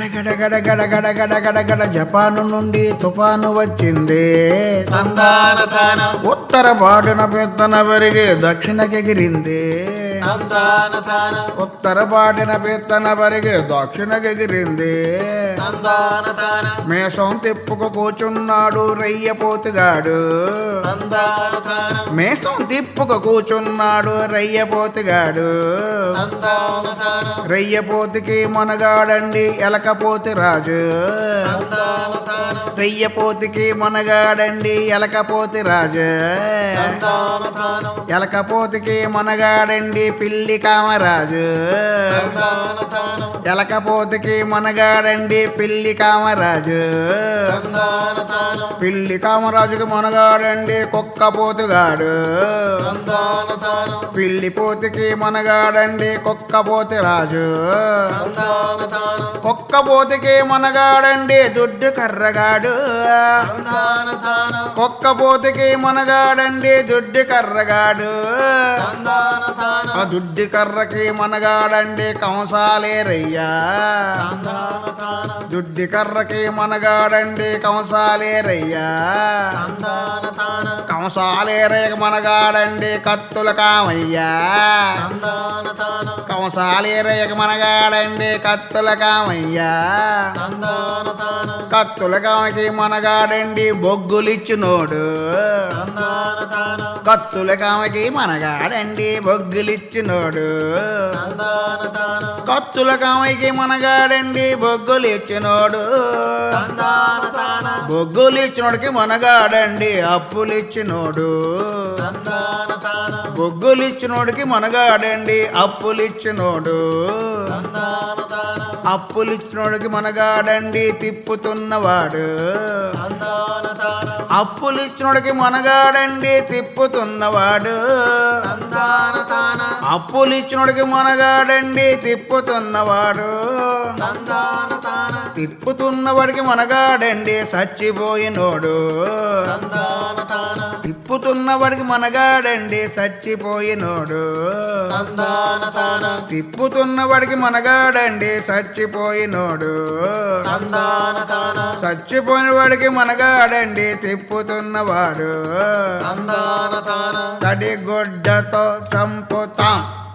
గడ గడ గడ గడ గడ గడ గడ జపాను నుండి తుఫాను వచ్చింది తందాన తాన ఉత్తర పాడున పెద్దన పెరిగి దక్షిణకెగిరింది తందాన తాన ఉత్తర పాడిన పెత్తన పెరిగి దక్షిణకెగిరింది తందాన తాన మేషం తిప్పుకు కూచున్నాడు రయ్యపోతుగాడు తందాన తాన మేషం తిప్పుకు కూచున్నాడు రయ్యపోతుగాడు తందాన తాన రయ్యపోతుకి మనగాడండి ఎలకపోతి రాజు తందాన తాన రయ్యపోతుకి మనగాడండి ఎలకపోతి రాజు తందాన తాన ఎలకపోతుకి మనగాడండి పిల్లి కామరాజు తందాన తాన ఎలకపోతుకి మనగాడండి పిల్లి కామరాజు తందాన తాన పిల్లి కామరాజుకి మనగాడండి కుక్కపోతుగాడు తందాన తాన పిల్లి పోతుకి మనగాడండి కుక్కపోతి రాజు తందాన తాన కుక్కపోతుకి మనగాడండి దుడ్డు కర్రగాడు తందాన తాన కుక్కపోతుకి మనగాడండి దుడ్డు కర్రగాడు తందాన తాన ఆ దుడ్డు కర్రకి మనగాడండి కంసాలేరయ్యా తందాన తాన దుడ్డి కర్రకి మనగాడండి కంసాలేరయ్యా తందాన తాన కంసాలేరయ్య మనగాడండి కత్తుల కామయ్యా తందాన తాన కంసాలేరయ్య మనగాడండి కత్తుల కామయ్యా తందాన తాన కత్తుల కామకి మనగాడండి బొగ్గులిచ్చినోడు తందాన తాన కత్తుల కామకి మనగాడండి బొగ్గులిచ్చినోడు తందాన తాన కత్తుల కామకి మనగాడండి బొగ్గులిచ్చినోడు తందాన తాన బొగ్గులిచ్చినోడికి మనగాడండి అప్పులిచ్చినోడు తందాన తాన బొగ్గులిచ్చినోడికి మనగాడండి అప్పులిచ్చినోడు తందాన తాన అప్పులిచ్చినోడికి మనగాడండి తిప్పుతున్నవాడు తందాన తాన అప్పులిచ్చినోడికి మనగాడండి తిప్పుతున్నవాడు తందాన తాన అప్పులిచ్చినోడికి మనగాడండి తిప్పుతున్నవాడు తందాన తాన తిప్పుతున్నవాడికి మనగాడండి చచ్చిపోయినోడు తందాన తాన తిప్పుతున్నవాడికి మనగాడండి చచ్చిపోయినోడు తందాన తాన తిప్పుతున్నవాడికి మనగాడండి చచ్చిపోయినోడు తందాన తాన చచ్చిపోయిన వాడికి మనగాడండి తిప్పుతున్నవాడు తందాన తాన తడిగొడ్డతో చంపుతాం